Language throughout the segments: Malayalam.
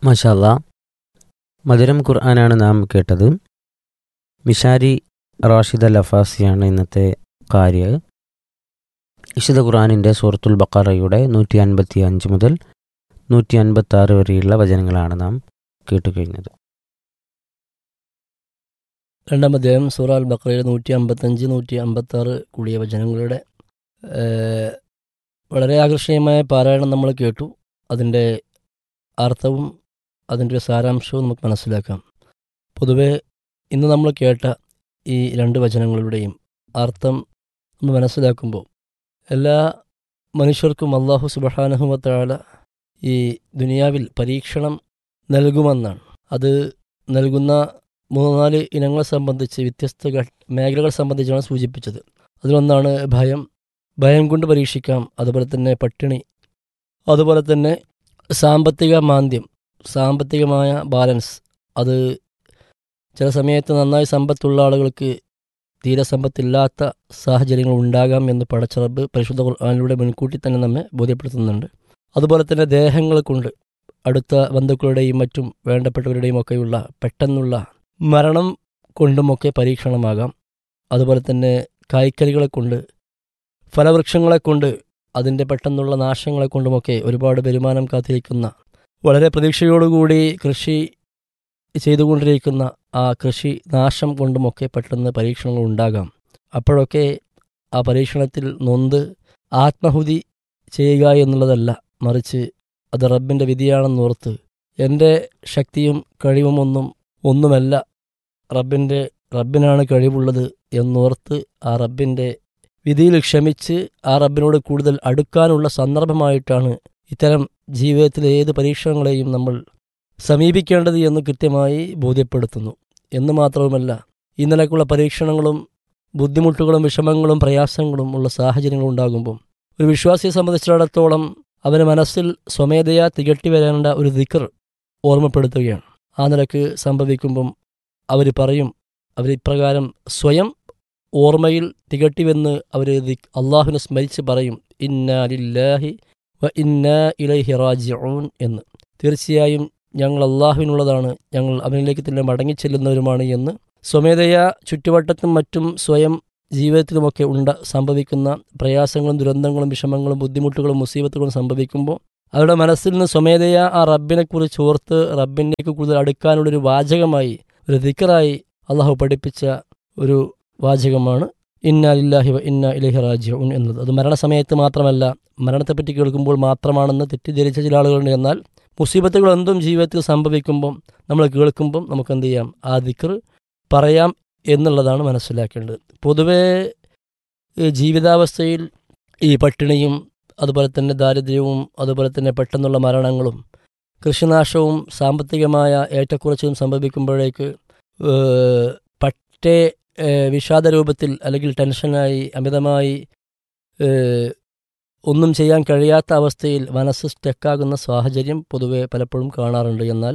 മഷാല്ല മധുരം ഖുർആനാണ് നാം കേട്ടത് മിഷാരി റാഷിദ് അൽ അഫാസിയാണ് ഇന്നത്തെ കാര്യ വിശുദ്ധ ഖുർആാനിൻ്റെ സൂറത്തുൽ ബക്കറയുടെ നൂറ്റി അൻപത്തി അഞ്ച് മുതൽ നൂറ്റി അൻപത്തി ആറ് വരെയുള്ള വചനങ്ങളാണ് നാം കേട്ടുകഴിഞ്ഞത് രണ്ടാം അധ്യായം സൂറ അൽ ബക്രയുടെ നൂറ്റി അമ്പത്തഞ്ച് നൂറ്റി അമ്പത്തി ആറ് കൂടിയ വചനങ്ങളുടെ ഏഹ്, വളരെ ആകർഷണീയമായ പാരായണം നമ്മൾ കേട്ടു അതിൻ്റെ അർത്ഥവും അതിൻ്റെ ഒരു സാരാംശവും നമുക്ക് മനസ്സിലാക്കാം പൊതുവെ ഇന്ന് നമ്മൾ കേട്ട ഈ രണ്ട് വചനങ്ങളുടെയും അർത്ഥം നമ്മൾ മനസ്സിലാക്കുമ്പോൾ എല്ലാ മനുഷ്യർക്കും അള്ളാഹു സുബഹാനഹുമത്താല ഈ ദുനിയാവിൽ പരീക്ഷണം നൽകുമെന്നാണ് അത് നൽകുന്ന മൂന്ന് നാല് ഇനങ്ങളെ സംബന്ധിച്ച് വ്യത്യസ്ത ഘ- മേഖലകൾ സംബന്ധിച്ചാണ് സൂചിപ്പിച്ചത് അതിലൊന്നാണ് ഭയം ഭയം കൊണ്ട് പരീക്ഷിക്കാം അതുപോലെ തന്നെ പട്ടിണി അതുപോലെ തന്നെ സാമ്പത്തിക മാന്ദ്യം സാമ്പത്തികമായ ബാലൻസ് അത് ചില സമയത്ത് നന്നായി സമ്പത്തുള്ള ആളുകൾക്ക് തീരെ സമ്പത്തില്ലാത്ത സാഹചര്യങ്ങൾ ഉണ്ടാകാം എന്ന് പടച്ചറബ് പരിശുദ്ധ ഖുർആാനിലൂടെ മുൻകൂട്ടി തന്നെ നമ്മെ ബോധ്യപ്പെടുത്തുന്നുണ്ട് അതുപോലെ തന്നെ ദേഹങ്ങൾ കൊണ്ട് അടുത്ത ബന്ധുക്കളുടെയും മറ്റും വേണ്ടപ്പെട്ടവരുടെയും ഒക്കെയുള്ള പെട്ടെന്നുള്ള മരണം കൊണ്ടുമൊക്കെ പരീക്ഷണമാകാം അതുപോലെ തന്നെ കായ്ക്കറികളെ കൊണ്ട് ഫലവൃക്ഷങ്ങളെ കൊണ്ട് അതിൻ്റെ പെട്ടെന്നുള്ള നാശങ്ങളെ കൊണ്ടുമൊക്കെ ഒരുപാട് വരുമാനം കാത്തിരിക്കുന്ന വളരെ പ്രതീക്ഷയോടുകൂടി കൃഷി ചെയ്തുകൊണ്ടിരിക്കുന്ന ആ കൃഷി നാശം കൊണ്ടുമൊക്കെ പെട്ടെന്ന് പരീക്ഷണങ്ങൾ ഉണ്ടാകാം അപ്പോഴൊക്കെ ആ പരീക്ഷണത്തിൽ നൊന്ത് ആത്മഹുതി ചെയ്യുക എന്നുള്ളതല്ല മറിച്ച് അത് റബ്ബിൻ്റെ വിധിയാണെന്നോർത്ത് എൻ്റെ ശക്തിയും കഴിവുമൊന്നും ഒന്നുമല്ല റബ്ബിൻ്റെ റബ്ബിനാണ് കഴിവുള്ളത് എന്നോർത്ത് ആ റബ്ബിൻ്റെ വിധിയിൽ ക്ഷമിച്ച് ആ റബ്ബിനോട് കൂടുതൽ അടുക്കാനുള്ള സന്ദർഭമായിട്ടാണ് ഇത്തരം ജീവിതത്തിലെ ഏത് പരീക്ഷണങ്ങളെയും നമ്മൾ സമീപിക്കേണ്ടത് എന്ന് കൃത്യമായി ബോധ്യപ്പെടുത്തുന്നു എന്ന് മാത്രവുമല്ല ഈ നിലക്കുള്ള പരീക്ഷണങ്ങളും ബുദ്ധിമുട്ടുകളും വിഷമങ്ങളും പ്രയാസങ്ങളും ഉള്ള സാഹചര്യങ്ങൾ ഉണ്ടാകുമ്പോൾ ഒരു വിശ്വാസിയെ സംബന്ധിച്ചിടത്തോളം അവന് മനസ്സിൽ സ്വമേധയാ തികട്ടി വരേണ്ട ഒരു ദിക്കർ ഓർമ്മപ്പെടുത്തുകയാണ് ആ നിലക്ക് സംഭവിക്കുമ്പം അവർ പറയും അവർ ഇപ്രകാരം സ്വയം ഓർമ്മയിൽ തികട്ടിവെന്ന് അവർ അള്ളാഹുവിനെ സ്മരിച്ച് പറയും ഇന്നാ ലില്ലാഹി വ ഇന്നാ ഇലൈഹി റാജിഊൻ എന്ന് തീർച്ചയായും ഞങ്ങൾ അള്ളാഹുവിനുള്ളതാണ് ഞങ്ങൾ അവനിലേക്ക് തന്നെ മടങ്ങിച്ചെല്ലുന്നവരുമാണ് എന്ന് സ്വമേധയാ ചുറ്റുവട്ടത്തും മറ്റും സ്വയം ജീവിതത്തിലുമൊക്കെ ഉണ്ട സംഭവിക്കുന്ന പ്രയാസങ്ങളും ദുരന്തങ്ങളും വിഷമങ്ങളും ബുദ്ധിമുട്ടുകളും മുസീബത്തുകളും സംഭവിക്കുമ്പോൾ അവരുടെ മനസ്സിൽ നിന്ന് സ്വമേധയാ ആ റബ്ബിനെക്കുറിച്ച് ഓർത്ത് റബ്ബിലേക്ക് കൂടുതൽ അടുക്കാനുള്ളൊരു വാചകമായി ഒരു ദിക്കറായി അള്ളാഹു പഠിപ്പിച്ച ഒരു വാചകമാണ് ഇന്ന ലില്ലാഹി വ ഇന്ന ഇലഹി റാജിഉൻ എന്നത് അത് മരണസമയത്ത് മാത്രമല്ല മരണത്തെപ്പറ്റി കേൾക്കുമ്പോൾ മാത്രമാണെന്ന് തെറ്റിദ്ധരിച്ച ചില ആളുകളുണ്ട് എന്നാൽ മുസീബത്തുകൾ എന്തും ജീവിതത്തിൽ സംഭവിക്കുമ്പം നമ്മൾ കേൾക്കുമ്പം നമുക്ക് എന്ത് ചെയ്യാം ആ ദിക്കർ പറയാം എന്നുള്ളതാണ് മനസ്സിലാക്കേണ്ടത് പൊതുവേ ഈ ജീവിതാവസ്ഥയിൽ ഈ പട്ടിണിയും അതുപോലെ തന്നെ ദാരിദ്ര്യവും അതുപോലെ തന്നെ പെട്ടെന്നുള്ള മരണങ്ങളും കൃഷിനാശവും സാമ്പത്തികമായ ഏറ്റക്കുറച്ചിലും സംഭവിക്കുമ്പോഴേക്ക് ഏഹ്, പറ്റേ ഏഹ്, വിഷാദ രൂപത്തിൽ അല്ലെങ്കിൽ ടെൻഷനായി അമിതമായി ഏഹ്, ഒന്നും ചെയ്യാൻ കഴിയാത്ത അവസ്ഥയിൽ മനസ്സ് സ്റ്റക്കാകുന്ന സാഹചര്യം പൊതുവെ പലപ്പോഴും കാണാറുണ്ട് എന്നാൽ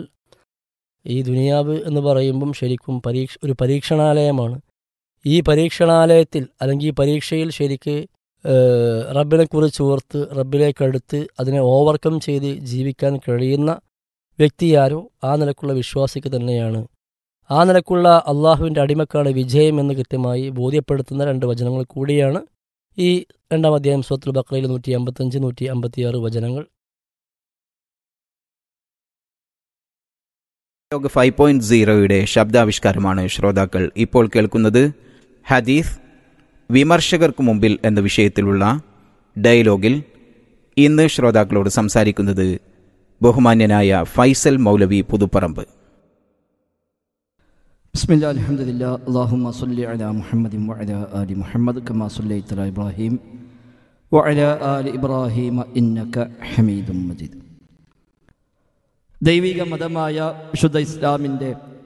ഈ ദുനിയാവ് എന്ന് പറയുമ്പം ശരിക്കും പരീക്ഷ ഒരു പരീക്ഷണാലയമാണ് ഈ പരീക്ഷണാലയത്തിൽ അല്ലെങ്കിൽ ഈ പരീക്ഷയിൽ ശരിക്ക് ഏഹ്, റബ്ബിനെക്കുറിച്ച് ഓർത്ത് റബ്ബിലേക്കടുത്ത് അതിനെ ഓവർകം ചെയ്ത് ജീവിക്കാൻ കഴിയുന്ന വ്യക്തിയാരോ ആ നിലക്കുള്ള വിശ്വാസിക്ക് തന്നെയാണ് ആ നിലക്കുള്ള അള്ളാഹുവിൻ്റെ അടിമക്കാണ് വിജയം എന്ന് കൃത്യമായി ബോധ്യപ്പെടുത്തുന്ന രണ്ട് വചനങ്ങൾ കൂടിയാണ് ഈ രണ്ടാം അധ്യായം സ്വത്തുൽ ബക്രയിൽ നൂറ്റി അമ്പത്തഞ്ച് നൂറ്റി അമ്പത്തിയാറ് വചനങ്ങൾ യോഗ ഫൈവ് പോയിന്റ് സീറോയുടെ ശബ്ദാവിഷ്കാരമാണ് ശ്രോതാക്കൾ ഇപ്പോൾ കേൾക്കുന്നത് ഹദീസ് വിമർശകർക്ക് മുമ്പിൽ എന്ന വിഷയത്തിലുള്ള ഡയലോഗിൽ ഇന്ന് ശ്രോതാക്കളോട് സംസാരിക്കുന്നത് ബഹുമാന്യനായ ഫൈസൽ മൗലവി പുതുപ്പറമ്പ് بسم الله الحمد لله اللهم صل على محمد وعلى آل محمد كما صليت على إبراهيم وعلى آل إبراهيم إنك حميد مجيد ദൈവിക മതമായ വിശുദ്ധ ഇസ്ലാമിൻ്റെ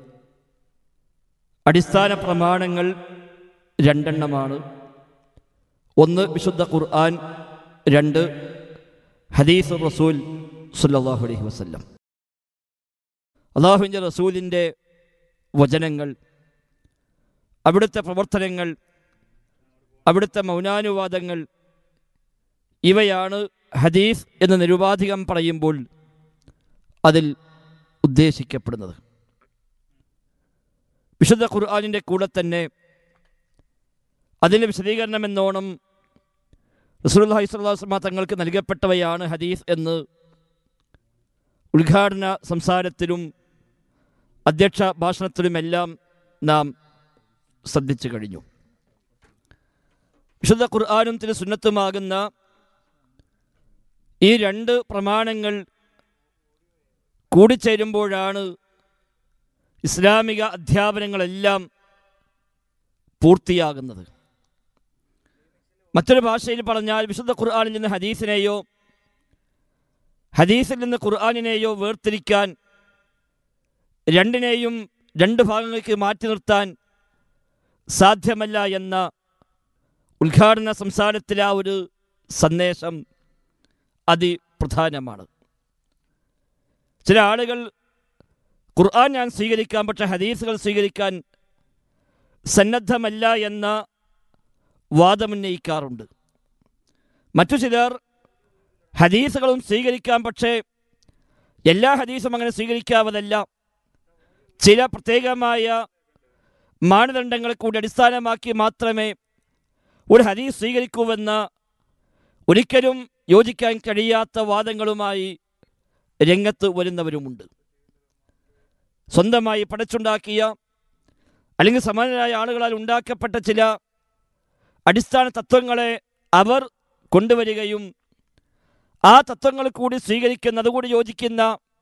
അടിസ്ഥാന പ്രമാണങ്ങൾ രണ്ടെണ്ണമാണ് ഒന്ന് വിശുദ്ധ ഖുർആൻ രണ്ട് ഹദീസ് റസൂൽ സല്ലല്ലാഹു അലൈഹി വസല്ലം അള്ളാഹുവിൻ്റെ റസൂലിൻ്റെ വചനങ്ങൾ അവിടുത്തെ പ്രവർത്തനങ്ങൾ അവിടുത്തെ മൗനാനുവാദങ്ങൾ ഇവയാണ് ഹദീസ് എന്ന് നിരുപാധികം പറയുമ്പോൾ അതിൽ ഉദ്ദേശിക്കപ്പെടുന്നത് വിശുദ്ധ ഖുർആാനിൻ്റെ കൂടെ തന്നെ അതിൻ്റെ വിശദീകരണം എന്നോണം റസൂലുള്ളാഹി സ്വല്ലല്ലാഹു അലൈഹി വസല്ലം തങ്ങൾക്ക് നൽകപ്പെട്ടവയാണ് ഹദീസ് എന്ന് ഉദ്ഘാടന സംസാരത്തിലും അധ്യക്ഷ ഭാഷണത്തിലുമെല്ലാം നാം ശ്രദ്ധിച്ചു കഴിഞ്ഞു വിശുദ്ധ ഖുർആാനും തിരു സുന്നത്തുമാകുന്ന ഈ രണ്ട് പ്രമാണങ്ങൾ കൂടിച്ചേരുമ്പോഴാണ് ഇസ്ലാമിക അധ്യാപനങ്ങളെല്ലാം പൂർത്തിയാകുന്നത് മറ്റൊരു ഭാഷയിൽ പറഞ്ഞാൽ വിശുദ്ധ ഖുർആാനിൽ നിന്ന് ഹദീസിനെയോ ഹദീസിൽ നിന്ന് ഖുർആാനിനെയോ വേർതിരിക്കാൻ രണ്ടിനെയും രണ്ട് ഭാഗങ്ങൾക്ക് മാറ്റി നിർത്താൻ സാധ്യമല്ല എന്ന ഉദ്ഘാടന സംസാരത്തിലെ ആ ഒരു സന്ദേശം അതിപ്രധാനമാണ് ചില ആളുകൾ ഖുർആൻ ഞാൻ സ്വീകരിക്കാം പക്ഷേ ഹദീസുകൾ സ്വീകരിക്കാൻ സന്നദ്ധമല്ല എന്ന വാദമുന്നയിക്കാറുണ്ട് മറ്റു ചിലർ ഹദീസുകളും സ്വീകരിക്കാം പക്ഷേ എല്ലാ ഹദീസും അങ്ങനെ സ്വീകരിക്കാവതല്ല ചില പ്രത്യേകമായ മാനദണ്ഡങ്ങളെ കൂടി അടിസ്ഥാനമാക്കി മാത്രമേ ഒരു ഹദീസ് സ്വീകരിക്കൂവെന്ന ഒരിക്കലും യോജിക്കാൻ കഴിയാത്ത വാദങ്ങളുമായി രംഗത്ത് വരുന്നവരുമുണ്ട് സ്വന്തമായി പടച്ചുണ്ടാക്കിയ അല്ലെങ്കിൽ സമാനരായ ആളുകളാൽ ഉണ്ടാക്കപ്പെട്ട ചില അടിസ്ഥാന തത്വങ്ങളെ അവർ കൊണ്ടുവരികയും ആ തത്വങ്ങൾ കൂടി സ്വീകരിക്കുന്ന അതുകൂടി യോജിക്കുന്ന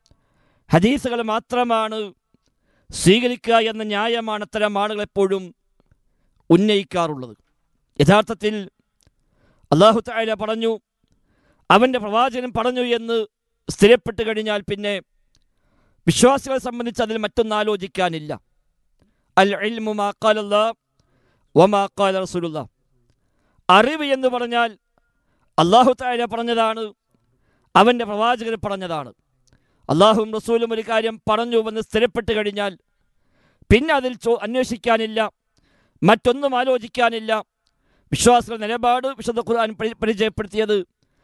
ഹദീസുകൾ മാത്രമാണ് സ്വീകരിക്കുക എന്ന ന്യായമാണ് അത്തരം ആളുകൾ എപ്പോഴും ഉന്നയിക്കാറുള്ളത് യഥാർത്ഥത്തിൽ അള്ളാഹു താല പറഞ്ഞു അവൻ്റെ പ്രവാചകൻ പറഞ്ഞു എന്ന് സ്ഥിരപ്പെട്ട് കഴിഞ്ഞാൽ പിന്നെ വിശ്വാസികളെ സംബന്ധിച്ച് അതിൽ മറ്റൊന്നും ആലോചിക്കാനില്ല അൽ ഇൽമു മാ ഖാലല്ലാ വമാ ഖാല റസൂലുള്ള അറിവ് എന്ന് പറഞ്ഞാൽ അള്ളാഹു താല പറഞ്ഞതാണ് അവൻ്റെ പ്രവാചകൻ പറഞ്ഞതാണ് അള്ളാഹും റസൂലും ഒരു കാര്യം പറഞ്ഞു എന്ന് സ്ഥിരപ്പെട്ട് കഴിഞ്ഞാൽ പിന്നെ അതിൽ ചോ അന്വേഷിക്കാനില്ല മറ്റൊന്നും ആലോചിക്കാനില്ല വിശ്വാസികളുടെ നിലപാട് വിശുദ്ധ ഖുർആൻ പരി- പരിചയപ്പെടുത്തിയത്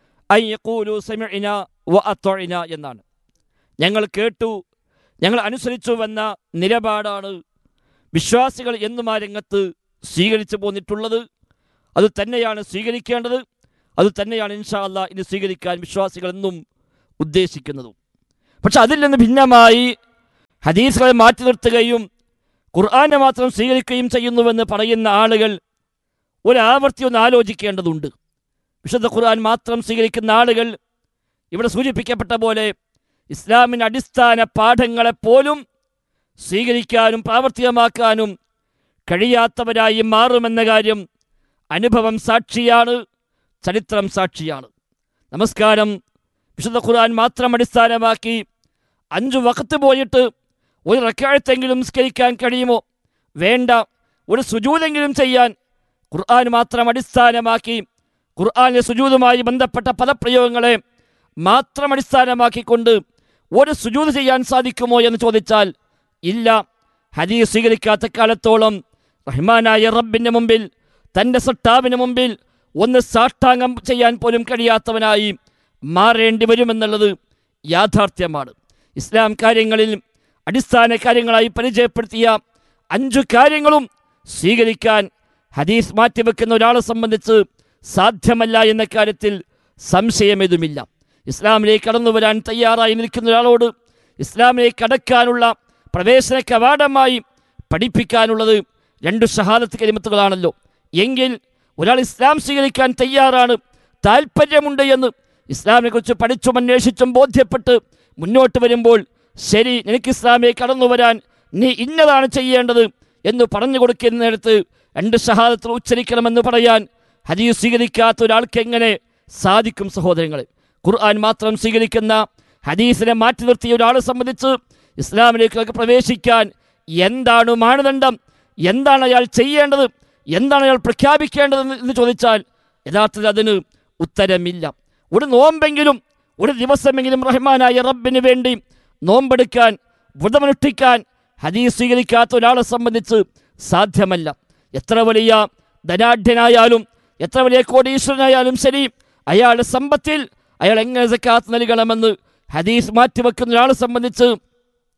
ഐ യഖൂലു സമിഅന വ അത്വഇന എന്നാണ് ഞങ്ങൾ കേട്ടു ഞങ്ങൾ അനുസരിച്ചുവെന്ന നിലപാടാണ് വിശ്വാസികൾ എന്നും ആ രംഗത്ത് സ്വീകരിച്ചു പോന്നിട്ടുള്ളത് അത് തന്നെയാണ് സ്വീകരിക്കേണ്ടത് അത് തന്നെയാണ് ഇൻഷാ അല്ലാ ഇനി സ്വീകരിക്കാൻ വിശ്വാസികൾ എന്നും ഉദ്ദേശിക്കുന്നതും പക്ഷെ അതിൽ നിന്ന് ഭിന്നമായി ഹദീസുകളെ മാറ്റി നിർത്തുകയും ഖുർആനെ മാത്രം സ്വീകരിക്കുകയും ചെയ്യുന്നുവെന്ന് പറയുന്ന ആളുകൾ ഒരാവർത്തി ഒന്ന് ആലോചിക്കേണ്ടതുണ്ട് വിശുദ്ധ ഖുർആൻ മാത്രം സ്വീകരിക്കുന്ന ആളുകൾ ഇവിടെ സൂചിപ്പിക്കപ്പെട്ട പോലെ ഇസ്ലാമിൻ്റെ അടിസ്ഥാന പാഠങ്ങളെപ്പോലും സ്വീകരിക്കാനും പ്രാവർത്തികമാക്കാനും കഴിയാത്തവരായി മാറുമെന്ന കാര്യം അനുഭവം സാക്ഷിയാണ് ചരിത്രം സാക്ഷിയാണ് നമസ്കാരം വിശുദ്ധ ഖുർആൻ മാത്രം അടിസ്ഥാനമാക്കി അഞ്ചു വക്കത്ത് പോയിട്ട് ഒരു റക്കാഴത്തെങ്കിലും നിസ്കരിക്കാൻ കഴിയുമോ വേണ്ട ഒരു സുജൂതെങ്കിലും ചെയ്യാൻ ഖുർആൻ മാത്രം അടിസ്ഥാനമാക്കി ഖുർആാനിലെ സുജൂതുമായി ബന്ധപ്പെട്ട പദപ്രയോഗങ്ങളെ മാത്രം അടിസ്ഥാനമാക്കിക്കൊണ്ട് ഒരു സുജൂത് ചെയ്യാൻ സാധിക്കുമോ എന്ന് ചോദിച്ചാൽ ഇല്ല ഹദീസ് സ്വീകരിക്കാത്ത കാലത്തോളം റഹ്മാനായ റബ്ബിൻ്റെ മുമ്പിൽ തൻ്റെ സട്ടാവിന് മുമ്പിൽ ഒന്ന് സാഷ്ടാംഗം ചെയ്യാൻ പോലും കഴിയാത്തവനായി മാറേണ്ടി വരുമെന്നുള്ളത് യാഥാർത്ഥ്യമാണ് ഇസ്ലാം കാര്യങ്ങളിൽ അടിസ്ഥാന കാര്യങ്ങളായി പരിചയപ്പെടുത്തിയ അഞ്ചു കാര്യങ്ങളും സ്വീകരിക്കാൻ ഹദീസ് മാറ്റിവെക്കുന്ന ഒരാളെ സംബന്ധിച്ച് സാധ്യമല്ല എന്ന കാര്യത്തിൽ സംശയമേതുമില്ല ഇസ്ലാമിലേക്ക് കടന്നു വരാൻ തയ്യാറായി നിൽക്കുന്ന ഒരാളോട് ഇസ്ലാമിലേക്ക് കടക്കാനുള്ള പ്രവേശന കവാടമായി പഠിപ്പിക്കാനുള്ളത് രണ്ട് ഷഹാദത്ത് കരിമത്തുകളാണല്ലോ എങ്കിൽ ഒരാൾ ഇസ്ലാം സ്വീകരിക്കാൻ തയ്യാറാണ് താല്പര്യമുണ്ട് എന്ന് ഇസ്ലാമിനെക്കുറിച്ച് പഠിച്ചും അന്വേഷിച്ചും ബോധ്യപ്പെട്ട് മുന്നോട്ട് വരുമ്പോൾ ശരി നിനക്ക് ഇസ്ലാമിലേക്ക് കടന്നു വരാൻ നീ ഇന്നതാണ് ചെയ്യേണ്ടത് എന്ന് പറഞ്ഞു കൊടുക്കുന്ന നേരത്ത് രണ്ട് ഷഹാദത്തിൽ ഉച്ചരിക്കണമെന്ന് പറയാൻ ഹദീസ് സ്വീകരിക്കാത്ത ഒരാൾക്ക് എങ്ങനെ സാധിക്കും സഹോദരങ്ങളെ ഖുർആൻ മാത്രം സ്വീകരിക്കുന്ന ഹദീസിനെ മാറ്റി നിർത്തിയ ഒരാളെ സംബന്ധിച്ച് ഇസ്ലാമിലേക്ക് പ്രവേശിക്കാൻ എന്താണ് മാനദണ്ഡം എന്താണ് അയാൾ ചെയ്യേണ്ടത് എന്താണ് അയാൾ പ്രഖ്യാപിക്കേണ്ടത് എന്ന് ചോദിച്ചാൽ യഥാർത്ഥത്തിൽ അതിന് ഉത്തരമില്ല ഒരു നോമ്പെങ്കിലും ഒരു ദിവസമെങ്കിലും റഹ്മാനായ റബ്ബിന് വേണ്ടി നോമ്പെടുക്കാൻ വ്രതമനുഷ്ഠിക്കാൻ ഹദീസ് സ്വീകരിക്കാത്ത ഒരാളെ സംബന്ധിച്ച് സാധ്യമല്ല എത്ര വലിയ ധനാഢ്യനായാലും എത്ര വലിയ കോടീശ്വരനായാലും ശരി അയാളുടെ സമ്പത്തിൽ അയാൾ എങ്ങനെ സക്കാത്ത് നൽകണമെന്ന് ഹദീസ് മാറ്റിവെക്കുന്ന ഒരാളെ സംബന്ധിച്ച്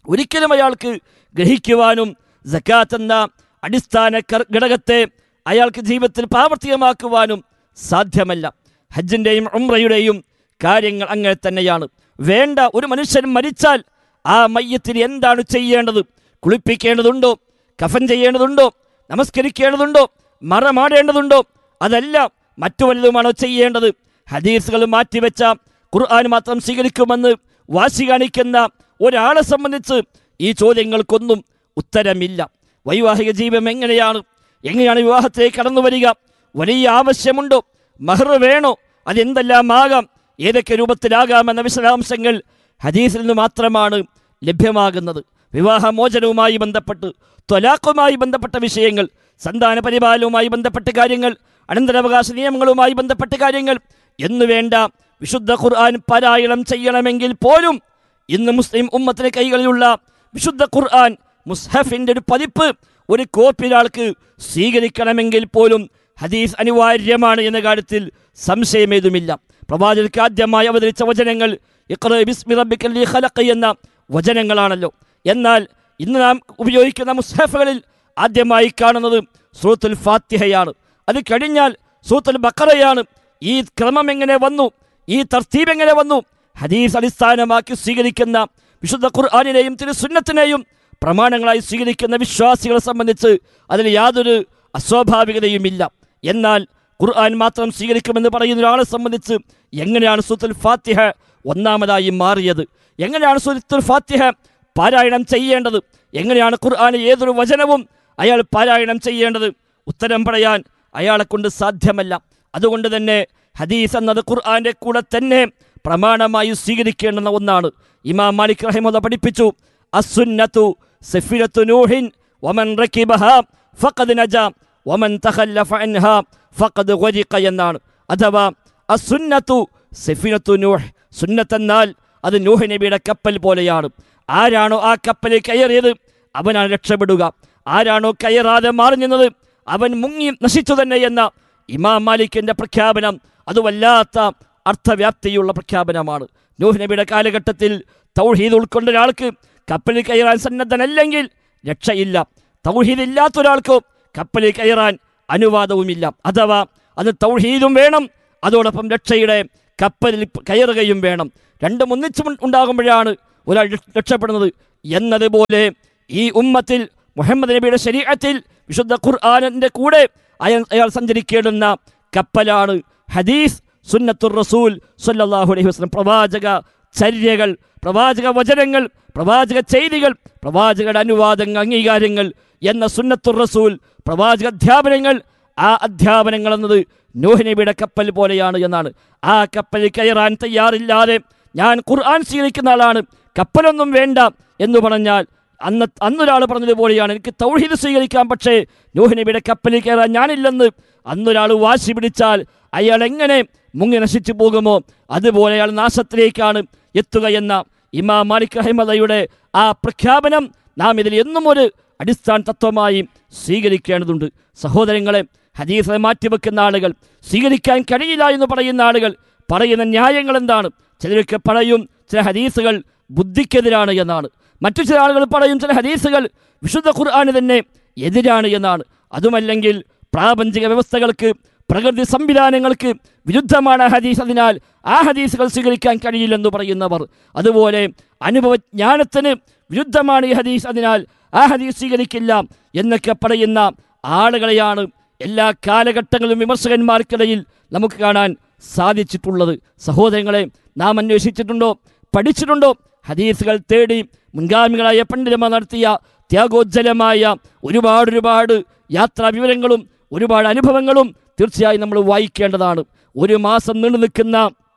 ഒരിക്കലും അയാൾക്ക് ഗ്രഹിക്കുവാനും സക്കാത്ത് എന്ന അടിസ്ഥാന കർ- ഘടകത്തെ അയാൾക്ക് ജീവിതത്തിൽ പ്രാവർത്തികമാക്കുവാനും സാധ്യമല്ല ഹജ്ജിൻ്റെയും ഉംറയുടെയും കാര്യങ്ങൾ അങ്ങനെ തന്നെയാണ് വേണ്ട ഒരു മനുഷ്യൻ മരിച്ചാൽ ആ മയ്യത്തിന് എന്താണ് ചെയ്യേണ്ടത് കുളിപ്പിക്കേണ്ടതുണ്ടോ കഫൻ ചെയ്യേണ്ടതുണ്ടോ നമസ്കരിക്കേണ്ടതുണ്ടോ മറമാടേണ്ടതുണ്ടോ അതല്ല മറ്റു വലുതുമാണോ ചെയ്യേണ്ടത് ഹദീസുകൾ മാറ്റിവെച്ച ഖുർആൻ മാത്രം സ്വീകരിക്കുമെന്ന് വാശി കാണിക്കുന്ന ഒരാളെ സംബന്ധിച്ച് ഈ ചോദ്യങ്ങൾക്കൊന്നും ഉത്തരമില്ല വൈവാഹിക ജീവിതം എങ്ങനെയാണ് എങ്ങനെയാണ് വിവാഹത്തിലേക്ക് കടന്നു വരിക വലിയ ആവശ്യമുണ്ടോ മഹർ വേണോ അതെന്തെല്ലാം ആകാം ഏതൊക്കെ രൂപത്തിലാകാമെന്ന വിശദാംശങ്ങൾ ഹദീസിൽ നിന്ന് മാത്രമാണ് ലഭ്യമാകുന്നത് വിവാഹമോചനവുമായി ബന്ധപ്പെട്ട് ത്വലാഖുമായി ബന്ധപ്പെട്ട വിഷയങ്ങൾ സന്താന പരിപാലനവുമായി ബന്ധപ്പെട്ട കാര്യങ്ങൾ അനന്തരാവകാശ നിയമങ്ങളുമായി ബന്ധപ്പെട്ട കാര്യങ്ങൾ എന്നു വേണ്ട വിശുദ്ധ ഖുർആൻ പാരായണം ചെയ്യണമെങ്കിൽ പോലും ഇന്ന് മുസ്ലിം ഉമ്മത്തിന് കൈകളിലുള്ള വിശുദ്ധ ഖുർആൻ മുസ്ഹഫിൻ്റെ ഒരു പതിപ്പ് ഒരു കോപ്പി ഒരാൾക്ക് സ്വീകരിക്കണമെങ്കിൽ പോലും ഹദീസ് അനിവാര്യമാണ് എന്ന കാര്യത്തിൽ സംശയമേതുമില്ല പ്രവാചകർക്ക് ആദ്യമായി അവതരിച്ച വചനങ്ങൾ ഇഖ്റ ബിസ്മി റബ്ബിക്കൽ ലദീ ഖലഖ് എന്ന വചനങ്ങളാണല്ലോ എന്നാൽ ഇന്ന് നാം ഉപയോഗിക്കുന്ന മുസ്ഹഫുകളിൽ ആദ്യമായി കാണുന്നത് സൂറത്തുൽ ഫാത്തിഹയാണ് അത് കഴിഞ്ഞാൽ സൂറത്തുൽ ബക്കറയാണ് ഈ ക്രമം എങ്ങനെ വന്നു ഈ തർത്തീബ് എങ്ങനെ വന്നു ഹദീസ് അടിസ്ഥാനമാക്കി സ്വീകരിക്കുന്ന വിശുദ്ധ ഖുർആാനിനെയും തിരുസുന്നത്തിനെയും പ്രമാണങ്ങളായി സ്വീകരിക്കുന്ന വിശ്വാസികളെ സംബന്ധിച്ച് അതിൽ യാതൊരു അസ്വാഭാവികതയുമില്ല എന്നാൽ ഖുർആൻ മാത്രം സ്വീകരിക്കുമെന്ന് പറയുന്ന ഒരാളെ സംബന്ധിച്ച് എങ്ങനെയാണ് സൂത്തുൽ ഫാത്തിഹ ഒന്നാമതായി മാറിയത് എങ്ങനെയാണ് സൂത്തുൽ ഫാത്തിഹ പാരായണം ചെയ്യേണ്ടത് എങ്ങനെയാണ് ഖുർആൻ ഏതൊരു വചനവും അയാൾ പാരായണം ചെയ്യേണ്ടത് ഉത്തരം പറയാൻ അയാളെ കൊണ്ട് സാധ്യമല്ല അതുകൊണ്ട് തന്നെ ഹദീസ് എന്നത് ഖുർആന്റെ കൂടെ തന്നെ പ്രമാണമായി സ്വീകരിക്കേണ്ടുന്ന ഒന്നാണ് ഇമാം മാലിക് റഹിമത പഠിപ്പിച്ചു അസുന്നത്തു സഫിനത്തു നൂഹിൻ വമൻ റക്കിബഹ ഫഖദ് നജ വമൻ തഖല്ലഫ അൻഹ ഫഖദ് ഗരിഖ എന്നാണ് അഥവാ അസുന്നത്തു സഫിനത്തു നൂഹ് സുന്നത്തെന്നാൽ അത് നൂഹ് നബിയുടെ കപ്പൽ പോലെയാണ് ആരാണോ ആ കപ്പലിൽ കയറിയത് അവനാണ് രക്ഷപ്പെടുക ആരാണോ കയറാതെ മാറി നിന്നത് അവൻ മുങ്ങി നശിച്ചു തന്നെ എന്ന ഇമാം മാലിക്കിന്റെ പ്രഖ്യാപനം അത് വല്ലാത്ത അർത്ഥവ്യാപ്തിയുള്ള പ്രഖ്യാപനമാണ് നൂഹ് നബിയുടെ കാലഘട്ടത്തിൽ തൗഹീദ് ഉൾക്കൊണ്ട ഒരാൾക്ക് കപ്പലിൽ കയറാൻ സന്നദ്ധനല്ലെങ്കിൽ രക്ഷയില്ല തൗഹീദ് ഇല്ലാത്ത ഒരാൾക്ക് കപ്പലിൽ കയറാൻ അനുവാദവുമില്ല അഥവാ അത് തൗഹീദും വേണം അതോടൊപ്പം രക്ഷയുടെ കപ്പലിൽ കയറുകയും വേണം രണ്ടും ഒന്നിച്ചും ഉണ്ടാകുമ്പോഴാണ് ഒരാൾ രക്ഷ- രക്ഷപ്പെടുന്നത് എന്നതുപോലെ ഈ ഉമ്മത്തിൽ മുഹമ്മദ് നബിയുടെ ശരീരത്തിൽ വിശുദ്ധ ഖുർആാനിൻ്റെ കൂടെ അയാൾ അയാൾ സഞ്ചരിക്കേണ്ടുന്ന കപ്പലാണ് ഹദീസ് സുന്നത്തുർ റസൂൽ സല്ലല്ലാഹു അലൈഹി വസല്ലം പ്രവാചക ചര്യകൾ പ്രവാചക വചനങ്ങൾ പ്രവാചക ചെയ്തികൾ പ്രവാചകരുടെ അനുവാദങ്ങൾ അംഗീകാരങ്ങൾ എന്ന സുന്നത്തുർ റസൂൽ പ്രവാചക അധ്യാപനങ്ങൾ ആ അധ്യാപനങ്ങൾ എന്നത് നൂഹ് നബിയുടെ കപ്പൽ പോലെയാണ് എന്നാണ് ആ കപ്പലിൽ കയറാൻ തയ്യാറില്ലാതെ ഞാൻ ഖുർആൻ സ്വീകരിക്കുന്ന ആളാണ് കപ്പലൊന്നും വേണ്ട എന്ന് പറഞ്ഞാൽ അന്ന് അന്നൊരാൾ പറഞ്ഞതുപോലെയാണ് എനിക്ക് തൗഹീദ് സ്വീകരിക്കാം പക്ഷേ നൂഹ് നബിയുടെ കപ്പലിൽ കയറാൻ ഞാനില്ലെന്ന് അന്നൊരാൾ വാശി പിടിച്ചാൽ അയാൾ എങ്ങനെ മുങ്ങി നശിച്ചു പോകുമോ അതുപോലെ അയാൾ നാശത്തിലേക്കാണ് എത്തുക എന്ന ഇമാം മാലിക് അഹമ്മദയുടെ ആ പ്രഖ്യാപനം നാം ഇതിൽ എന്നും ഒരു അടിസ്ഥാന തത്വമായി സ്വീകരിക്കേണ്ടതുണ്ട് സഹോദരങ്ങളെ ഹദീസിനെ മാറ്റിവെക്കുന്ന ആളുകൾ സ്വീകരിക്കാൻ കഴിയില്ല എന്ന് പറയുന്ന ആളുകൾ പറയുന്ന ന്യായങ്ങൾ എന്താണ് ചിലരൊക്കെ പറയും ചില ഹദീസുകൾ ബുദ്ധിക്കെതിരാണ് എന്നാണ് മറ്റു ചില ആളുകൾ പറയും ചില ഹദീസുകൾ വിശുദ്ധ ഖുർആന് തന്നെ എതിരാണ് എന്നാണ് അതുമല്ലെങ്കിൽ പ്രാപഞ്ചിക വ്യവസ്ഥകൾക്ക് പ്രകൃതി സംവിധാനങ്ങൾക്ക് വിരുദ്ധമാണ് ആ ഹദീസ് അതിനാൽ ആ ഹദീസുകൾ സ്വീകരിക്കാൻ കഴിയില്ലെന്ന് പറയുന്നവർ അതുപോലെ അനുഭവജ്ഞാനത്തിന് വിരുദ്ധമാണ് ഈ ഹദീസ് അതിനാൽ ആ ഹദീസ് സ്വീകരിക്കില്ല എന്നൊക്കെ പറയുന്ന ആളുകളെയാണ് എല്ലാ കാലഘട്ടങ്ങളിലും വിമർശകന്മാർക്കിടയിൽ നമുക്ക് കാണാൻ സാധിച്ചിട്ടുള്ളത് സഹോദരങ്ങളെ നാം അന്വേഷിച്ചിട്ടുണ്ടോ പഠിച്ചിട്ടുണ്ടോ ഹദീസുകൾ തേടി മുൻഗാമികളായ പണ്ഡിതന്മാർ നടത്തിയ ത്യാഗോജ്ജലമായ ഒരുപാട് ഒരുപാട് യാത്രാ വിവരങ്ങളും ഒരുപാട് അനുഭവങ്ങളും തീർച്ചയായും നമ്മൾ വായിക്കേണ്ടതാണ് ഒരു മാസം നീണ്ടു നിൽക്കുന്ന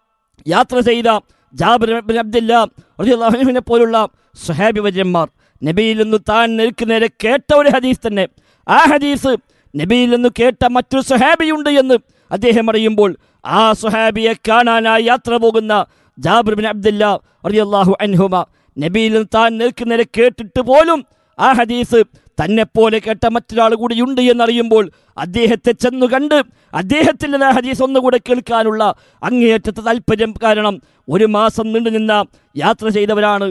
യാത്ര ചെയ്ത ജാബിർ ബിൻ അബ്ദില്ല റളിയല്ലാഹുവിനെ പോലുള്ള സ്വഹാബി വര്യന്മാർ നബിയിൽ നിന്ന് താൻ നിൽക്കുന്നേരെ കേട്ട ഒരു ഹദീസ് തന്നെ ആ ഹദീസ് നബിയിൽ നിന്ന് കേട്ട മറ്റൊരു സ്വഹാബിയുണ്ട് എന്ന് അദ്ദേഹം അറിയുമ്പോൾ ആ സ്വഹാബിയെ കാണാനായി യാത്ര പോകുന്ന ജാബിർ ബിൻ അബ്ദില്ല റളിയല്ലാഹു അൻഹുമ നബിയിൽ നിന്ന് താൻ നിൽക്കുന്നേരെ കേട്ടിട്ട് പോലും ആ ഹദീസ് തന്നെപ്പോലെ കേട്ട മറ്റൊരാൾ കൂടിയുണ്ട് എന്നറിയുമ്പോൾ അദ്ദേഹത്തെ ചെന്നു കണ്ട് അദ്ദേഹത്തിൽ നിന്ന് ആ ഹദീസ് ഒന്നുകൂടെ കേൾക്കാനുള്ള അങ്ങേയറ്റത്തെ താല്പര്യം കാരണം ഒരു മാസം നീണ്ടു നിന്ന യാത്ര ചെയ്തവരാണ്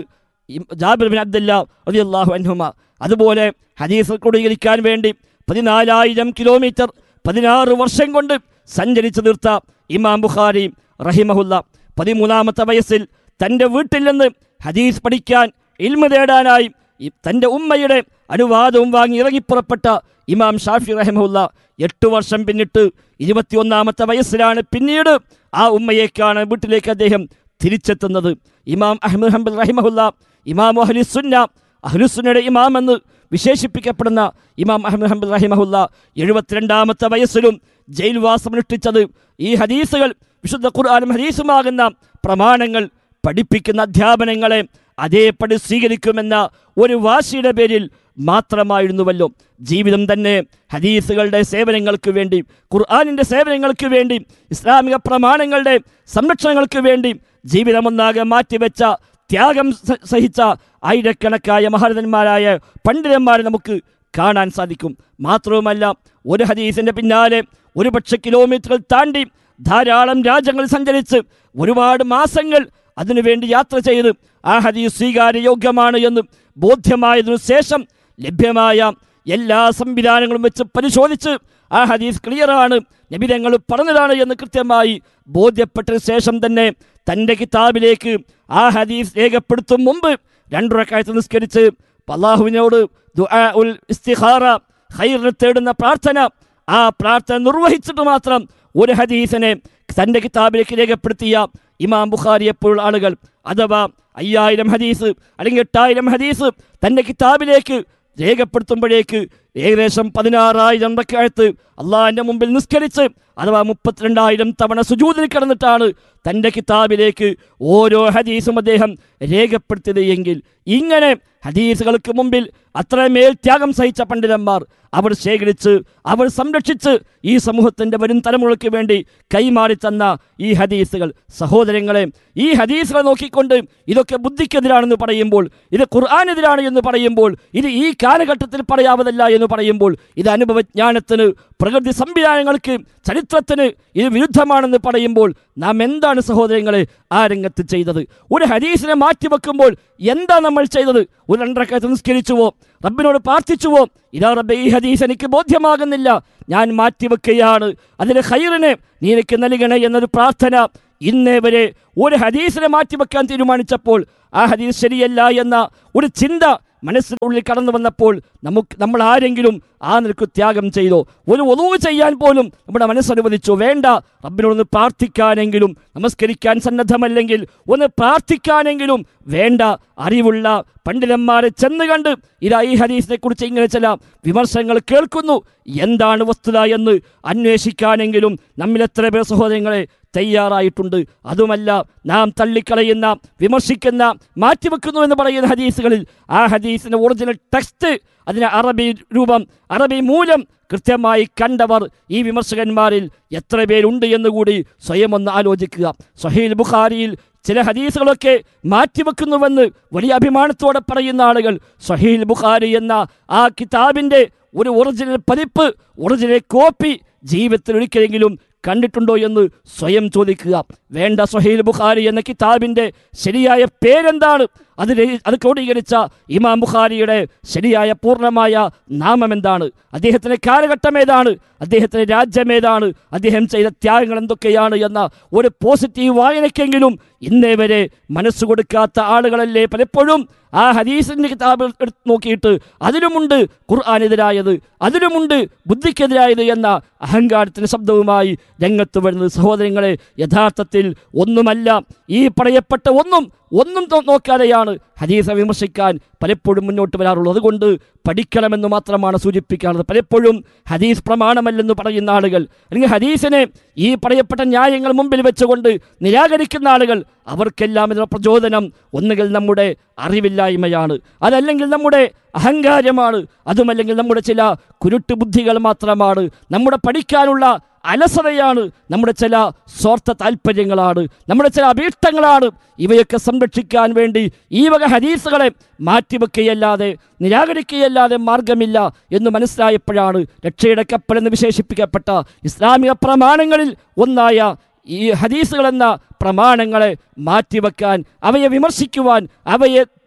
ഇം- ജാബിർ ബിൻ അബ്ദുല്ല റളിയല്ലാഹു അൻഹുമ അതുപോലെ ഹദീസ് ക്രോഡീകരിക്കാൻ വേണ്ടി പതിനാലായിരം കിലോമീറ്റർ പതിനാറ് വർഷം കൊണ്ട് സഞ്ചരിച്ചു തീർത്ത ഇമാം ബുഖാരി റഹിമഹുല്ല പതിമൂന്നാമത്തെ വയസ്സിൽ തൻ്റെ വീട്ടിൽ നിന്ന് ഹദീസ് പഠിക്കാൻ ഇൽമ തേടാനായി ഈ തൻ്റെ ഉമ്മയുടെ അനുവാദവും വാങ്ങി ഇറങ്ങിപ്പുറപ്പെട്ട ഇമാം ഷാഫി റഹമുല്ല എട്ട് വർഷം പിന്നിട്ട് ഇരുപത്തിയൊന്നാമത്തെ വയസ്സിലാണ് പിന്നീട് ആ ഉമ്മയെ കാണാൻ വീട്ടിലേക്ക് അദ്ദേഹം തിരിച്ചെത്തുന്നത് ഇമാം അഹമ്മദ് ഹംബൽ റഹിമഹുല്ല ഇമാം അഹ്ലുസുന്ന അഹ്ലുസുന്നയുടെ ഇമാം എന്ന് വിശേഷിപ്പിക്കപ്പെടുന്ന ഇമാം അഹമ്മദ് ഹംബൽ റഹിമഹുല്ല എഴുപത്തിരണ്ടാമത്തെ വയസ്സിലും ജയിൽവാസം അനുഷ്ഠിച്ചത് ഈ ഹദീസുകൾ വിശുദ്ധ ഖുർആാനും ഹദീസുമാകുന്ന പ്രമാണങ്ങൾ പഠിപ്പിക്കുന്ന അധ്യാപനങ്ങളെ അതേപടി സ്വീകരിക്കുമെന്ന ഒരു വാശിയുടെ പേരിൽ മാത്രമായിരുന്നുവല്ലോ ജീവിതം തന്നെ ഹദീസുകളുടെ സേവനങ്ങൾക്ക് വേണ്ടി ഖുർആാനിൻ്റെ സേവനങ്ങൾക്ക് വേണ്ടി ഇസ്ലാമിക പ്രമാണങ്ങളുടെ സംരക്ഷണങ്ങൾക്ക് വേണ്ടി ജീവിതമൊന്നാകെ മാറ്റിവെച്ച ത്യാഗം സ- സഹിച്ച ആയിരക്കണക്കായ മഹാരഥന്മാരായ പണ്ഡിതന്മാരെ നമുക്ക് കാണാൻ സാധിക്കും മാത്രവുമല്ല ഒരു ഹദീസിൻ്റെ പിന്നാലെ ഒരുപക്ഷെ കിലോമീറ്ററുകൾ താണ്ടി ധാരാളം രാജ്യങ്ങൾ സഞ്ചരിച്ച് ഒരുപാട് മാസങ്ങൾ അതിനുവേണ്ടി യാത്ര ചെയ്ത് ആ ഹദീസ് സ്വീകാര്യയോഗ്യമാണ് എന്ന് ബോധ്യമായതിനു ശേഷം ലഭ്യമായ എല്ലാ സംവിധാനങ്ങളും വെച്ച് പരിശോധിച്ച് ആ ഹദീസ് ക്ലിയറാണ് നബിതങ്ങൾ പറഞ്ഞതാണ് എന്ന് കൃത്യമായി ബോധ്യപ്പെട്ട ശേഷം തന്നെ തൻ്റെ കിതാബിലേക്ക് ആ ഹദീസ് രേഖപ്പെടുത്തും മുമ്പ് രണ്ടുറക്കായത്ത് നിസ്കരിച്ച് അള്ളാഹുവിനോട് ദുആ ഉൽ ഇസ്തിഖാറ ഖൈറിനെ തേടുന്ന പ്രാർത്ഥന ആ പ്രാർത്ഥന നിർവഹിച്ചിട്ട് മാത്രം ഒരു ഹദീസിനെ തൻ്റെ കിതാബിലേക്ക് രേഖപ്പെടുത്തിയ ഇമാം ബുഖാരി എപ്പോഴുള്ള ആളുകൾ അഥവാ അയ്യായിരം ഹദീസ് അല്ലെങ്കിൽ എട്ടായിരം ഹദീസ് തൻ്റെ കിതാബിലേക്ക് രേഖപ്പെടുത്തുമ്പോഴേക്ക് ഏകദേശം പതിനാറായിരം റക്കായത്ത് അള്ളാഹിൻ്റെ മുമ്പിൽ നിസ്കരിച്ച് അഥവാ മുപ്പത്തിരണ്ടായിരം തവണ സുജൂതിൽ കിടന്നിട്ടാണ് തൻ്റെ കിതാബിലേക്ക് ഓരോ ഹദീസും അദ്ദേഹം രേഖപ്പെടുത്തിയത് എങ്കിൽ ഇങ്ങനെ ഹദീസുകൾക്ക് മുമ്പിൽ അത്രമേൽ ത്യാഗം സഹിച്ച പണ്ഡിതന്മാർ അവർ ശേഖരിച്ച് അവർ സംരക്ഷിച്ച് ഈ സമൂഹത്തിൻ്റെ വരും തലമുറയ്ക്ക് വേണ്ടി കൈമാറി തന്ന ഈ ഹദീസുകൾ സഹോദരങ്ങളെ ഈ ഹദീസുകൾ നോക്കിക്കൊണ്ട് ഇതൊക്കെ ബുദ്ധിക്കെതിരാണെന്ന് പറയുമ്പോൾ ഇത് ഖുർആാനെതിരാണ് എന്ന് പറയുമ്പോൾ ഇത് ഈ കാലഘട്ടത്തിൽ പറയാവതല്ല എന്ന് പറയുമ്പോൾ ഇത് അനുഭവജ്ഞാനത്തിന് പ്രകൃതി സംവിധാനങ്ങൾക്ക് ചരിത്രത്തിന് ഇത് വിരുദ്ധമാണെന്ന് പറയുമ്പോൾ നാം എന്താണ് സഹോദരങ്ങളെ ആ രംഗത്ത് ചെയ്തത് ഒരു ഹദീസിനെ മാറ്റിവെക്കുമ്പോൾ എന്താ നമ്മൾ ചെയ്തത് ഒരു രണ്ടരക്കാലത്ത് നിസ്കരിച്ചുവോ റബ്ബിനോട് പ്രാർത്ഥിച്ചുവോ ഇതാ റബ്ബെ ഈ ഹദീസ് എനിക്ക് ബോധ്യമാകുന്നില്ല ഞാൻ മാറ്റിവെക്കുകയാണ് അതിന് ഹൈറിനെ നീ എനിക്ക് നൽകണേ എന്നൊരു പ്രാർത്ഥന ഇന്നേ വരെ ഒരു ഹദീസിനെ മാറ്റിവെക്കാൻ തീരുമാനിച്ചപ്പോൾ ആ ഹദീസ് ശരിയല്ല എന്ന ഒരു ചിന്ത മനസ്സിനുള്ളിൽ കടന്നു വന്നപ്പോൾ നമുക്ക് നമ്മൾ ആരെങ്കിലും ആ നിലക്ക് ത്യാഗം ചെയ്തോ ഒരു ഒതുവ് ചെയ്യാൻ പോലും നമ്മുടെ മനസ്സനുവദിച്ചു വേണ്ട റബ്ബിനോടൊന്ന് പ്രാർത്ഥിക്കാനെങ്കിലും നമസ്കരിക്കാൻ സന്നദ്ധമല്ലെങ്കിൽ ഒന്ന് പ്രാർത്ഥിക്കാനെങ്കിലും വേണ്ട അറിവുള്ള പണ്ഡിതന്മാരെ ചെന്ന് കണ്ട് ഇതാ ഈ ഹദീസിനെ കുറിച്ച് ഇങ്ങനെ ചില വിമർശനങ്ങൾ കേൾക്കുന്നു എന്താണ് വസ്തുത എന്ന് അന്വേഷിക്കാനെങ്കിലും നമ്മിൽ എത്ര പേർ സഹോദരങ്ങളെ തയ്യാറായിട്ടുണ്ട് അതുമല്ല നാം തള്ളിക്കളയുന്ന വിമർശിക്കുന്ന മാറ്റിവെക്കുന്നു എന്ന് പറയുന്ന ഹദീസുകളിൽ ആ ഹദീസിൻ്റെ ഒറിജിനൽ ടെക്സ്റ്റ് അതിന് അറബി രൂപം അറബി മൂലം കൃത്യമായി കണ്ടവർ ഈ വിമർശകന്മാരിൽ എത്ര പേരുണ്ട് എന്ന് കൂടി സ്വയം ഒന്ന് ആലോചിക്കുക സഹീൽ ബുഖാരിയിൽ ചില ഹദീസുകളൊക്കെ മാറ്റിവെക്കുന്നുവെന്ന് വലിയ അഭിമാനത്തോടെ പറയുന്ന ആളുകൾ സഹീൽ ബുഖാരി എന്ന ആ കിതാബിൻ്റെ ഒരു ഒറിജിനൽ പതിപ്പ് ഒറിജിനൽ കോപ്പി ജീവിതത്തിൽ ഒരിക്കലെങ്കിലും കണ്ടിട്ടുണ്ടോ എന്ന് സ്വയം ചോദിക്കുക വേണ്ട സൊഹൈൽ ബുഖാരി എന്ന കിതാബിൻ്റെ ശരിയായ പേരെന്താണ് അത് രചി- അത് ക്രോഡീകരിച്ച ഇമാം ബുഖാരിയുടെ ശരിയായ പൂർണ്ണമായ നാമം എന്താണ് അദ്ദേഹത്തിൻ്റെ കാലഘട്ടം ഏതാണ് അദ്ദേഹത്തിൻ്റെ രാജ്യം ഏതാണ് അദ്ദേഹം ചെയ്ത ത്യാഗങ്ങൾ എന്തൊക്കെയാണ് എന്ന ഒരു പോസിറ്റീവ് വായനയ്ക്കെങ്കിലും ഇന്നേ വരെ മനസ്സ് കൊടുക്കാത്ത ആളുകളല്ലേ പലപ്പോഴും ആ ഹദീസിൻ്റെ കിതാബ് എടുത്ത് നോക്കിയിട്ട് അതിലുമുണ്ട് ഖുർആാനെതിരായത് അതിലുമുണ്ട് ബുദ്ധിക്കെതിരായത് എന്ന അഹങ്കാരത്തിൻ്റെ ശബ്ദവുമായി രംഗത്ത് വരുന്നത് സഹോദരങ്ങളെ യഥാർത്ഥത്തിൽ ഒന്നുമല്ല ഈ പറയപ്പെട്ട ഒന്നും ഒന്നും നോ- നോക്കാതെയാണ് ഹദീസ വിമർശിക്കാൻ പലപ്പോഴും മുന്നോട്ട് വരാറുള്ളത് അതുകൊണ്ട് പഠിക്കണമെന്ന് മാത്രമാണ് സൂചിപ്പിക്കാറുള്ളത് പലപ്പോഴും ഹദീസ് പ്രമാണമല്ലെന്ന് പറയുന്ന ആളുകൾ അല്ലെങ്കിൽ ഹദീസിനെ ഈ പറയപ്പെട്ട ന്യായങ്ങൾ മുമ്പിൽ വെച്ചുകൊണ്ട് നിരാകരിക്കുന്ന ആളുകൾ അവർക്കെല്ലാം ഇതിനുള്ള പ്രചോദനം ഒന്നുകിൽ നമ്മുടെ അറിവില്ലായ്മയാണ് അതല്ലെങ്കിൽ നമ്മുടെ അഹങ്കാരമാണ് അതുമല്ലെങ്കിൽ നമ്മുടെ ചില കുരുട്ട് ബുദ്ധികൾ മാത്രമാണ് നമ്മുടെ പഠിക്കാനുള്ള അലസതയാണ് നമ്മുടെ ചില സ്വാർത്ഥ താല്പര്യങ്ങളാണ് നമ്മുടെ ചില അഭീഷ്ടങ്ങളാണ് ഇവയൊക്കെ സംരക്ഷിക്കാൻ വേണ്ടി ഈ വക ഹദീസുകളെ മാറ്റിവെക്കുകയല്ലാതെ നിരാകരിക്കുകയല്ലാതെ മാർഗമില്ല എന്ന് മനസ്സിലായപ്പോഴാണ് രക്ഷയുടെ കപ്പൽ എന്ന് വിശേഷിപ്പിക്കപ്പെട്ട ഇസ്ലാമിക പ്രമാണങ്ങളിൽ ഒന്നായ ഈ ഹദീസുകൾ എന്ന പ്രമാണങ്ങളെ മാറ്റിവെക്കാൻ അവയെ വിമർശിക്കുവാൻ അവയെ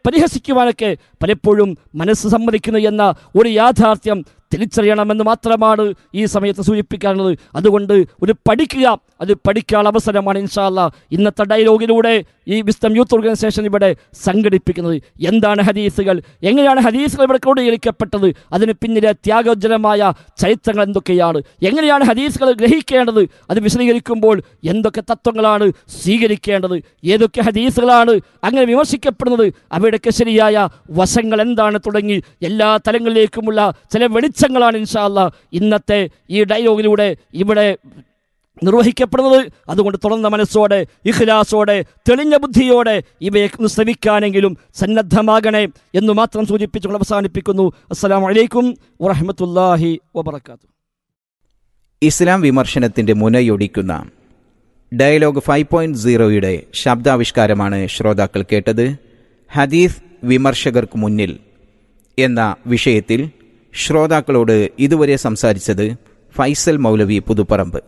പരിഹസിക്കുവാനൊക്കെ പലപ്പോഴും മനസ്സ് സമ്മതിക്കുന്നു എന്ന ഒരു യാഥാർത്ഥ്യം തിരിച്ചറിയണമെന്ന് മാത്രമാണ് ഈ സമയത്ത് സൂചിപ്പിക്കാനുള്ളത് അതുകൊണ്ട് ഒരു പഠിക്കുക അത് പഠിക്കാനുള്ള അവസരമാണ് ഇൻഷാല്ല ഇന്നത്തെ ഡയലോഗിലൂടെ ഈ വിസ്തം യൂത്ത് ഓർഗനൈസേഷൻ ഇവിടെ സംഘടിപ്പിക്കുന്നത് എന്താണ് ഹദീസുകൾ എങ്ങനെയാണ് ഹദീസുകൾ ഇവിടെ ക്രോഡീകരിക്കപ്പെട്ടത് അതിന് പിന്നിലെ ത്യാഗോജ്ജലമായ ചരിത്രങ്ങൾ എന്തൊക്കെയാണ് എങ്ങനെയാണ് ഹദീസുകൾ ഗ്രഹിക്കേണ്ടത് അത് വിശദീകരിക്കുമ്പോൾ എന്തൊക്കെ തത്വങ്ങളാണ് സ്വീകരിക്കേണ്ടത് ഏതൊക്കെ ഹദീസുകളാണ് അങ്ങനെ വിമർശിക്കപ്പെടുന്നത് അവയുടെയൊക്കെ ശരിയായ വശങ്ങൾ എന്താണ് തുടങ്ങി എല്ലാ തലങ്ങളിലേക്കുമുള്ള ചില വെളിച്ചങ്ങളാണ് ഇൻഷാല്ല ഇന്നത്തെ ഈ ഡയലോഗിലൂടെ ഇവിടെ നിർവഹിക്കപ്പെടുന്നത് അതുകൊണ്ട് തുറന്ന മനസ്സോടെ ഇഖ്ലാസോടെ തെളിഞ്ഞ ബുദ്ധിയോടെ ഇവയെ ഒന്ന് ശ്രമിക്കാനെങ്കിലും സന്നദ്ധമാകണേ എന്ന് മാത്രം സൂചിപ്പിച്ചുകൊണ്ട് അവസാനിപ്പിക്കുന്നു അസ്സലാം വലൈക്കും വറഹമത്തല്ലാഹി വബർക്കാത്തു ഇസ്ലാം വിമർശനത്തിന്റെ മുനയൊടിക്കുന്ന ഡയലോഗ് ഫൈവ് പോയിന്റ് സീറോയുടെ ശബ്ദാവിഷ്കാരമാണ് ശ്രോതാക്കൾ കേട്ടത് ഹദീസ് വിമർശകർക്ക് മുന്നിൽ എന്ന വിഷയത്തിൽ ശ്രോതാക്കളോട് ഇതുവരെ സംസാരിച്ചത് ഫൈസൽ മൗലവി പുതുപ്പറമ്പ്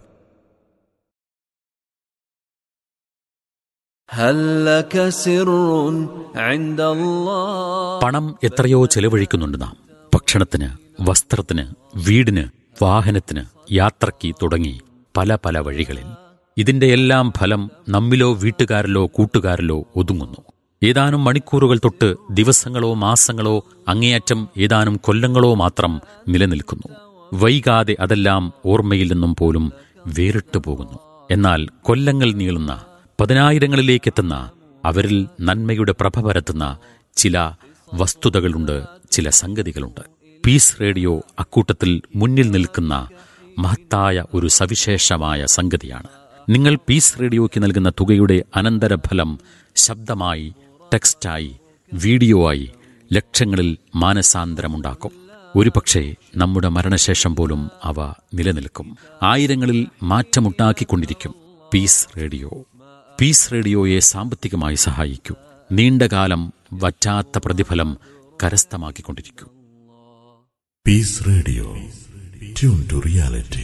هل لك سر عند الله പണം എത്രയോ ചെലവഴിക്കുന്നുണ്ട് നാം ഭക്ഷണത്തിന് വസ്ത്രത്തിന് വീടിന് വാഹനത്തിന് യാത്രയ്ക്ക് തുടങ്ങി പല പല വഴികളിൽ ഇതിന്റെ എല്ലാം ഫലം നമ്മിലോ വീട്ടുകാരിലോ കൂട്ടുകാരിലോ ഒതുങ്ങുന്നു ഏതാനും മണിക്കൂറുകൾ തൊട്ട് ദിവസങ്ങളോ മാസങ്ങളോ അങ്ങേയറ്റം ഏതാനും കൊല്ലങ്ങളോ മാത്രം നിലനിൽക്കുന്നു വൈകാതെ അതെല്ലാം ഓർമ്മയിൽ നിന്നും പോലും വേറിട്ടു പോകുന്നു എന്നാൽ കൊല്ലങ്ങൾ നീളുന്ന പതിനായിരങ്ങളിലേക്കെത്തുന്ന അവരിൽ നന്മയുടെ പ്രഭ പരത്തുന്ന ചില വസ്തുതകളുണ്ട് ചില സംഗതികളുണ്ട് പീസ് റേഡിയോ അക്കൂട്ടത്തിൽ മുന്നിൽ നിൽക്കുന്ന മഹത്തായ ഒരു സവിശേഷമായ സംഗതിയാണ് നിങ്ങൾ പീസ് റേഡിയോയ്ക്ക് നൽകുന്ന തുകയുടെ അനന്തരഫലം ശബ്ദമായി ടെക്സ്റ്റായി വീഡിയോ ആയി ലക്ഷങ്ങളിൽ മാനസാന്തരമുണ്ടാക്കും ഒരുപക്ഷെ നമ്മുടെ മരണശേഷം പോലും അവ നിലനിൽക്കും ആയിരങ്ങളിൽ മാറ്റമുണ്ടാക്കിക്കൊണ്ടിരിക്കും പീസ് റേഡിയോ പീസ് റേഡിയോയെ സാമ്പത്തികമായി സഹായിക്കൂ നീണ്ടകാലം വറ്റാത്ത പ്രതിഫലം കരസ്ഥമാക്കിക്കൊണ്ടിരിക്കൂ Peace Radio. Tune to reality.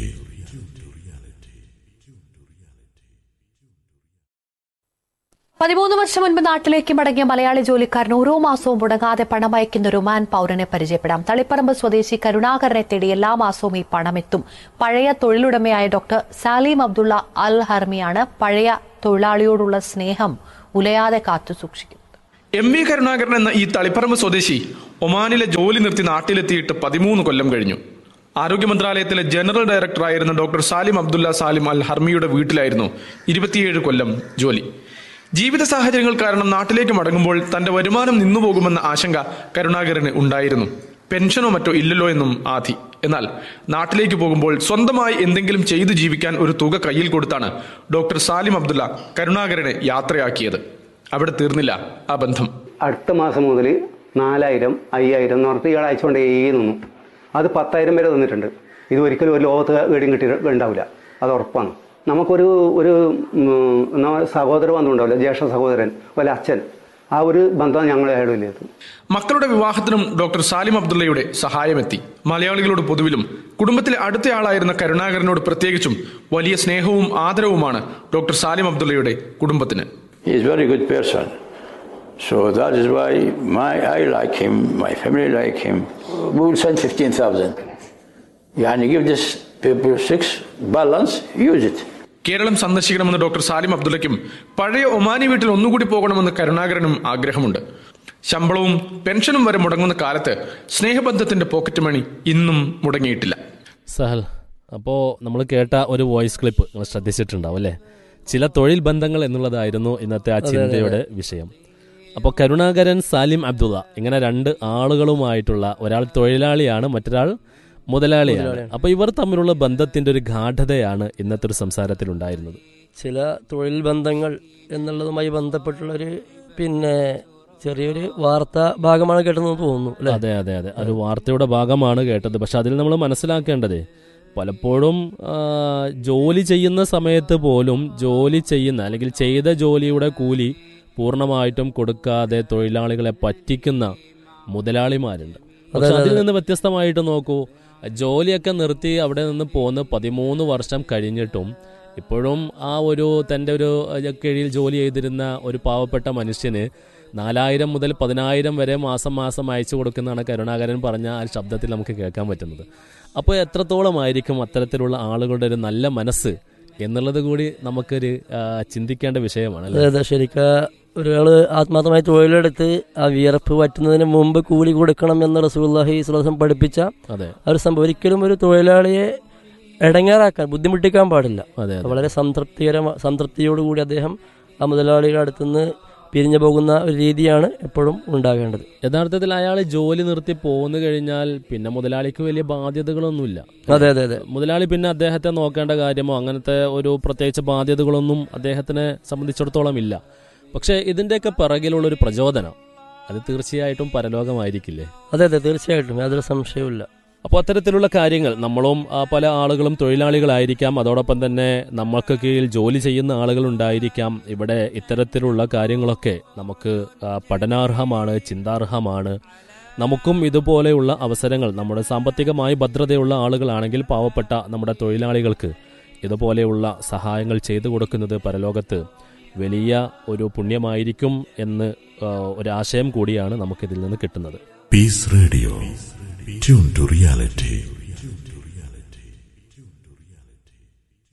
പതിമൂന്ന് വർഷം മുൻപ് നാട്ടിലേക്ക് മടങ്ങിയ മലയാളി ജോലിക്കാരൻ ഓരോ മാസവും മുടങ്ങാതെ പണം അയക്കുന്ന ഒരു ഒമാൻ പൗരനെ പരിചയപ്പെടാം തളിപ്പറമ്പ് സ്വദേശി കരുണാകരനെ തേടി എല്ലാ മാസവും ഈ പണമെത്തും പഴയ തൊഴിലുടമയായ ഡോക്ടർ സാലിം അബ്ദുള്ള അൽ ഹർമിയാണ് പഴയ തൊഴിലാളിയോടുള്ള സ്നേഹം ഉലയാതെ കാത്തു സൂക്ഷിക്കുന്നത് എം വി കരുണാകരൻ എന്ന ഈ തളിപ്പറമ്പ് സ്വദേശി ഒമാനിലെ ജോലി നിർത്തി നാട്ടിലെത്തിയിട്ട് പതിമൂന്ന് കൊല്ലം കഴിഞ്ഞു ആരോഗ്യ മന്ത്രാലയത്തിലെ ജനറൽ ഡയറക്ടറായിരുന്ന doctor Salim Abdullah Salim Al ഹർമിയുടെ വീട്ടിലായിരുന്നു ഇരുപത്തിയേഴ് കൊല്ലം ജോലി ജീവിത സാഹചര്യങ്ങൾ കാരണം നാട്ടിലേക്ക് മടങ്ങുമ്പോൾ തന്റെ വരുമാനം നിന്നുപോകുമെന്ന ആശങ്ക കരുണാകരന് ഉണ്ടായിരുന്നു പെൻഷനോ മറ്റോ ഇല്ലല്ലോ എന്നും ആധി എന്നാൽ നാട്ടിലേക്ക് പോകുമ്പോൾ സ്വന്തമായി എന്തെങ്കിലും ചെയ്തു ജീവിക്കാൻ ഒരു തുക കയ്യിൽ കൊടുത്താണ് ഡോക്ടർ സാലിം അബ്ദുല്ല കരുണാകരനെ യാത്രയാക്കിയത് അവിടെ തീർന്നില്ല ആ ബന്ധം അടുത്ത മാസം മുതൽ നാലായിരം അയ്യായിരം എന്ന് പറഞ്ഞിട്ട് ഇയാൾ അയച്ചുകൊണ്ടേ നിന്നു അത് പത്തായിരം വരെ തന്നിട്ടുണ്ട് ഇത് ഒരിക്കലും ഒരു ലോകത്ത് എവിടെയും കിട്ടി ഉണ്ടാവില്ല അത് ഉറപ്പാണ് നമുക്കൊരു ഒരു ഉം, നമ്മ- സഹോദര ബന്ധം ഉണ്ടാവില്ല ജ്യേഷ്ഠ സഹോദരൻ വല്ല അച്ഛൻ ആ ഒരു ബന്ധം ഞങ്ങളെ അയാളിലേത് മക്കളുടെ വിവാഹത്തിനും ഡോക്ടർ സാലിം അബ്ദുള്ളയുടെ സഹായമെത്തി മലയാളികളോട് പൊതുവിലും കുടുംബത്തിലെ അടുത്തയാളായിരുന്ന കരുണാകരനോട് പ്രത്യേകിച്ചും വലിയ സ്നേഹവും ആദരവുമാണ് ഡോക്ടർ സാലിം അബ്ദുള്ളയുടെ കുടുംബത്തിന് He is very good person. So that is why my I like him, my family like him. We will send 15,000. Yani give this people six balance, use it. Keralam സന്ദർശിക്കണമെന്ന് ഡോക്ടർ സാലിം അബ്ദുള്ളയ്ക്കും പഴയ ഒമാനി വീട്ടിൽ ഒന്നുകൂടി പോകണമെന്ന് കരുണാകരനും ആഗ്രഹമുണ്ട് ശമ്പളവും പെൻഷനും വരെ മുടങ്ങുന്ന കാലത്ത് സ്നേഹബന്ധത്തിന്റെ പോക്കറ്റ് മണി ഇന്നും മുടങ്ങിയിട്ടില്ല സഹൽ അപ്പോൾ നമ്മൾ കേട്ട ഒരു വോയിസ് ക്ലിപ്പ് നിങ്ങൾ ശ്രദ്ധിച്ചിട്ടുണ്ടാവും അല്ലേ ചില തൊഴിൽ ബന്ധങ്ങൾ എന്നുള്ളതായിരുന്നു ഇന്നത്തെ ആ അതെ, അതെ, ചിന്തയുടെ വിഷയം അപ്പോൾ കരുണാകരൻ സാലിം അബ്ദുള്ള ഇങ്ങനെ രണ്ട് ആളുകളുമായിട്ടുള്ള ഒരാൾ തൊഴിലാളിയാണ് മറ്റൊരാൾ മുതലാളിയാണ് മുതലാളിയാണ്. അപ്പോൾ ഇവർ തമ്മിലുള്ള ബന്ധത്തിന്റെ ഒരു ഗാഠതയാണ് ഇന്നത്തെ ഒരു സംസാരത്തിൽ ഉണ്ടായിരുന്നത് ചില തൊഴിൽ ബന്ധങ്ങൾ എന്നുള്ളതുമായി ബന്ധപ്പെട്ടുള്ളൊരു പിന്നെ ചെറിയൊരു വാർത്താ ഭാഗമാണ് കേട്ടതെന്ന് തോന്നുന്നു അല്ലേ അതെ അതെ അതെ ഒരു വാർത്തയുടെ ഭാഗമാണ് കേട്ടത് പക്ഷെ അതിൽ നമ്മൾ മനസ്സിലാക്കേണ്ടത് പലപ്പോഴും ആ, ജോലി ചെയ്യുന്ന സമയത്ത് പോലും ജോലി ചെയ്യുന്ന അല്ലെങ്കിൽ ചെയ്ത ജോലിയുടെ കൂലി പൂർണ്ണമായിട്ടും കൊടുക്കാതെ തൊഴിലാളികളെ പറ്റിക്കുന്ന മുതലാളിമാരുണ്ട് പക്ഷെ അതെ, അതിൽ അതെ. നിന്ന് വ്യത്യസ്തമായിട്ട് നോക്കൂ ജോലിയൊക്കെ നിർത്തി അവിടെ നിന്ന് പോന്ന് പതിമൂന്ന് വർഷം കഴിഞ്ഞിട്ടും ഇപ്പോഴും ആ ഒരു തൻ്റെ ഒരു അഹ്, കീഴിൽ ജോലി ചെയ്തിരുന്ന ഒരു പാവപ്പെട്ട മനുഷ്യന് നാലായിരം മുതൽ പതിനായിരം വരെ മാസം മാസം അയച്ചു കൊടുക്കുന്നതാണ് കരുണാകരൻ പറഞ്ഞ ആ ശബ്ദത്തിൽ നമുക്ക് കേൾക്കാൻ പറ്റുന്നത് അപ്പോൾ എത്രത്തോളമായിരിക്കും അത്തരത്തിലുള്ള ആളുകളുടെ ഒരു നല്ല മനസ്സ് എന്നുള്ളത് കൂടി നമുക്കൊരു ആ, ചിന്തിക്കേണ്ട വിഷയമാണ് അതെ അതെ ശരിക്കും ഒരാൾ ആത്മാർത്ഥമായി തൊഴിലെടുത്ത് ആ വിയർപ്പ് വറ്റുന്നതിന് മുമ്പ് കൂലി കൊടുക്കണം എന്ന് റസൂല്ലാഹി സ്വലം പഠിപ്പിച്ച അതെ ആ ഒരു സംഭവം ഒരിക്കലും ഒരു തൊഴിലാളിയെ ഇടങ്ങേറാക്കാൻ ബുദ്ധിമുട്ടിക്കാൻ പാടില്ല അതെ, അതെ. വളരെ സംതൃപ്തികരമ സംതൃപ്തിയോടുകൂടി അദ്ദേഹം ആ മുതലാളിയുടെ അടുത്തുനിന്ന് പിരിഞ്ഞു പോകുന്ന ഒരു രീതിയാണ് എപ്പോഴും ഉണ്ടാകേണ്ടത് യഥാർത്ഥത്തിൽ അയാൾ ജോലി നിർത്തി പോന്നു കഴിഞ്ഞാൽ പിന്നെ മുതലാളിക്ക് വലിയ ബാധ്യതകളൊന്നുമില്ല അതെ, അതെ, അതെ. മുതലാളി പിന്നെ അദ്ദേഹത്തെ നോക്കേണ്ട കാര്യമോ അങ്ങനത്തെ ഒരു പ്രത്യേകിച്ച് ബാധ്യതകളൊന്നും അദ്ദേഹത്തിനെ സംബന്ധിച്ചിടത്തോളം ഇല്ല പക്ഷേ ഇതിന്റെയൊക്കെ പിറകിലുള്ള ഒരു പ്രചോദനം അത് തീർച്ചയായിട്ടും പരലോകമായിരിക്കില്ലേ അതെ അതെ തീർച്ചയായിട്ടും യാതൊരു സംശയവുമില്ല അപ്പോൾ അത്തരത്തിലുള്ള കാര്യങ്ങൾ നമ്മളും ആ, പല ആളുകളും തൊഴിലാളികളായിരിക്കാം അതോടൊപ്പം തന്നെ നമ്മൾക്ക് കീഴിൽ ജോലി ചെയ്യുന്ന ആളുകൾ ഉണ്ടായിരിക്കാം ഇവിടെ ഇത്തരത്തിലുള്ള കാര്യങ്ങളൊക്കെ നമുക്ക് ആ, പഠനാർഹമാണ് ചിന്താർഹമാണ് നമുക്കും ഇതുപോലെയുള്ള അവസരങ്ങൾ നമ്മുടെ സാമ്പത്തികമായി ഭദ്രതയുള്ള ആളുകളാണെങ്കിൽ പാവപ്പെട്ട നമ്മുടെ തൊഴിലാളികൾക്ക് ഇതുപോലെയുള്ള സഹായങ്ങൾ ചെയ്തു കൊടുക്കുന്നത് പരലോകത്ത് വലിയ ഒരു പുണ്യമായിരിക്കും എന്ന് ആ, ഒരാശയം കൂടിയാണ് നമുക്കിതിൽ നിന്ന് കിട്ടുന്നത് Peace Radio. Tune to reality.